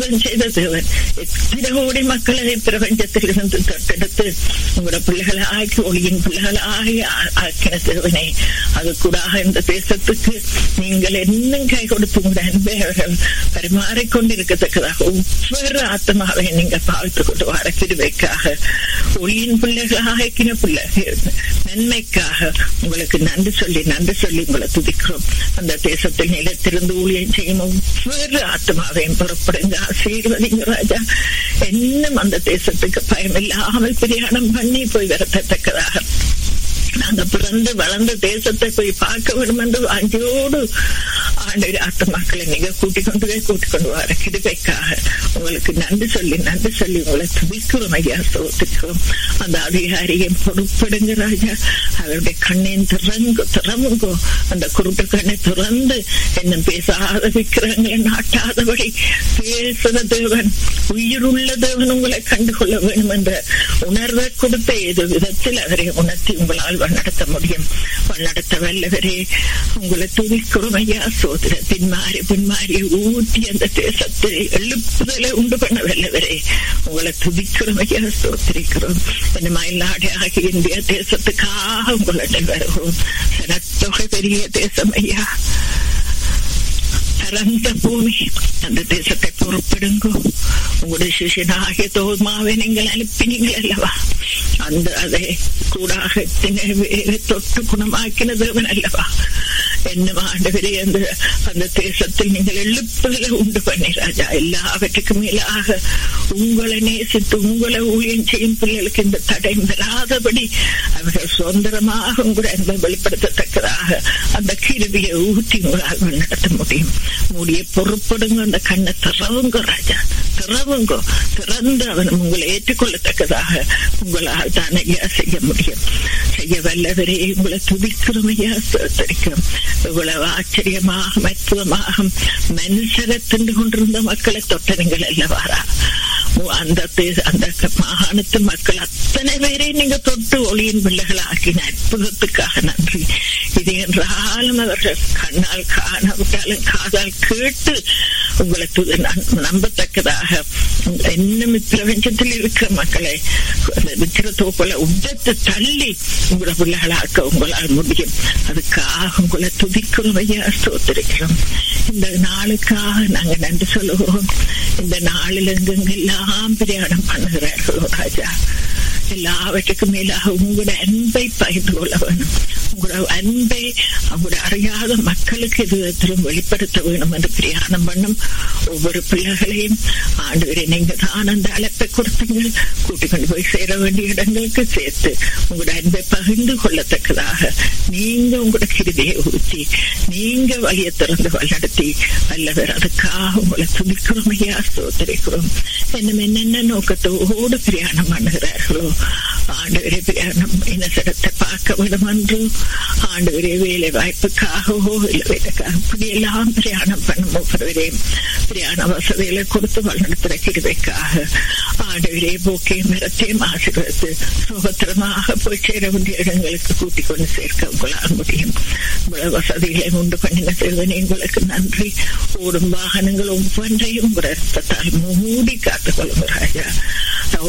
அற்புதம் செய்த தேவன் எத்தனை கோடி மக்களை பிரபஞ்சத்தில் இருந்து தொட்டெடுத்து உங்களோட பிள்ளைகளை ஆக்கி ஒளியின் பிள்ளைகளை ஆகி ஆ- ஆக்கின தேவனை அது கூட இந்த தேசத்துக்கு நீங்கள் இன்னும் கை கொடுத்து உங்களோட அன்பை அவர்கள் பரிமாறிக்கொண்டிருக்கத்தக்கதாக ஒவ்வொரு ஆத்மாவை நீங்கள் பார்த்து கொண்டு வர கிருபைக்காக ஒளியின் பிள்ளைகளாக ஆக்கின பிள்ளைகள் நன்மைக்காக உங்களுக்கு நன்றி சொல்லி நன்றி சொல்லி உங்களை துதிக்கிறோம் அந்த தேசத்தில் நிலத்திலிருந்து ஊழியம் செய்யும் ஒவ்வொரு ஆத்மாவையும் புறப்படுங்க ஆசீர்வதிங்க ராஜா இன்னும் அந்த தேசத்துக்கு பயமில்லாமல் பிரயாணம் பண்ணி போய் வரத்தக்கதாக நாங்க பிறந்து வளர்ந்த தேசத்தை போய் பார்க்க வேண்டும் என்று வாஞ்சியோடு ஆண்டு ஆத்மாக்களை நீங்க கூட்டிக் கொண்டு போய் கூட்டிக் கொண்டு வர கிருபைக்காக உங்களுக்கு நன்றி சொல்லி நன்றி சொல்லி உங்களை துதிக்கிறோம் ஐயா சோத்துக்கிறோம் அந்த அதிகாரியும் பொறுப்படுங்க ராஜா அவருடைய கண்ணையும் திறங்கு திறமுங்கோ அந்த குருட்டு கண்ணை திறந்து என்ன பேசாத விக்கிரங்களை நாட்டாதபடி பேசுற தேவன் உயிருள்ள தேவன் உங்களை கண்டுகொள்ள வேண்டும் என்ற உணர்வை கொடுத்த ஏதோ விதத்தில் அவரை உணர்த்தி உங்களால் வழிநடத்த முடியும் வழிநடத்த வல்லவரே உங்களை துதிக்கிறோம் ஐயா சோதர பின்மாறி பின்மாறி ஊட்டி அந்த தேசத்தை எழுப்புதலை உண்டு பண்ண வல்லவரே உங்களை துதிக்கிறோம் ஐயா சோத்திரிக்கிறோம் இந்த மயிலாடி ஆகிய இந்திய தேசத்துக்காக உங்களிடம் வருவோம் சனத்தொகை பெரிய தேசம் ஐயா பரந்த பூமி அந்த தேசத்தை பொறுப்பிடுங்கோ உங்களுடைய சிஷியனாகிய தோமாவை நீங்கள் அனுப்பினீங்கள் அல்லவா அந்த அதை கூடாக தொட்டு குணமாக்கின தேவன் அல்லவா என்ன ஆண்டவரே அந்த அந்த தேசத்தில் நீங்கள் எழுப்புதலை உண்டு பண்ணி ராஜா எல்லாவற்றுக்கும் மேலாக உங்களை நேசித்து உங்களை ஊழியம் செய்யும் பிள்ளைகளுக்கு இந்த தடை வராதபடி அவர்கள் சுதந்திரமாக உங்களை அன்பை வெளிப்படுத்தத்தக்கதாக அந்த கிருவியை ஊற்றி உங்களால் நடத்த முடியும் மூடிய பொறுப்படுங்க அந்த கண்ணை திறவுங்க ராஜா திறவுங்க திறந்து அவன் உங்களை ஏற்றுக்கொள்ளத்தக்கதாக உங்களால் தான் ஐயா செய்ய முடியும் செய்ய வல்லவரே உங்களை துதிக்கிறோம் ஐயா சோத்தரிக்கிறோம் இவ்வளவு ஆச்சரியமாக அற்புதமாக மனுஷரை தின்று கொண்டிருந்த மக்களை தொட்டனீங்கள் அல்லவாரா அந்த தேச- அந்த மாகாணத்து மக்கள் அத்தனை பேரையும் நீங்க தொட்டு ஒளியின் பிள்ளைகள் ஆக்கின அற்புதத்துக்காக நன்றி இது என்றாலும் அவர்கள் கண்ணால் காணவிட்டாலும் காதால் கேட்டு உங்களை து- ந- நம்பத்தக்கதாக இன்னும் பிரபஞ்சத்தில் இருக்கிற மக்களை அந்த விக்கிர தோப்புல உடத்து தள்ளி உங்களை பிள்ளைகளாக்க உங்களால் முடியும் அதுக்காக உங்களை துதிக்கிறோம் ஐயா ஸ்தோத்திரிக்கிறோம் இந்த நாளுக்காக நாங்க நன்றி சொல்லுகிறோம் இந்த நாளில் எங்கெங்கெல்லாம் பிரயாணம் பண்ணுகிறார்களோ ராஜா எல்லாவற்றுக்கும் மேலாக உங்களோட அன்பை பகிர்ந்து கொள்ள வேணும் உங்களோட அன்பை அவங்களோட அறியாத மக்களுக்கு இது விதத்திலும் வெளிப்படுத்த வேணும் என்று பிரயாணம் பண்ணும் ஒவ்வொரு பிள்ளைகளையும் ஆண்டு நீங்க தான் அந்த அழைப்பை கொடுத்தீங்க கூட்டிக் கொண்டு போய் சேர வேண்டிய இடங்களுக்கு சேர்த்து உங்களோட அன்பை பகிர்ந்து கொள்ளத்தக்கதாக நீங்க உங்களோட கிருதியை ஊற்றி நீங்க வழியை திறந்து வழிநடத்தி வல்லவர் அதுக்காக உங்களை துதிக்கிறோம் ஐயா சோதரிக்கிறோம் இன்னும் என்னென்ன நோக்கத்தோடு பிரயாணம் பண்ணுகிறார்களோ ஆண்டவரே பிரயாணம் இனசடத்தை பார்க்க வேண்டும் என்று ஆண்டவரே வேலை வாய்ப்புக்காகவோ இல்லை வேலைக்காக இப்படியெல்லாம் பிரயாணம் பண்ணும் ஒவ்வொருவரையும் பிரயாண வசதிகளை கொடுத்து வழிநடத்துகிற கிருபைக்காக ஆண்டவரே போக்கே மரத்தையும் ஆசீர்வதித்து சுகத்திரமாக போய் சேர வேண்டிய இடங்களுக்கு கூட்டிக் கொண்டு சேர்க்க உங்களால் முடியும் இவ்வளவு வசதிகளை உண்டு பண்ணின செல்வனே உங்களுக்கு நன்றி ஓடும் வாகனங்கள் ஒவ்வொன்றையும் உங்கள் ரத்தத்தால் மூடி காத்துக் கொள்ளும் ராஜா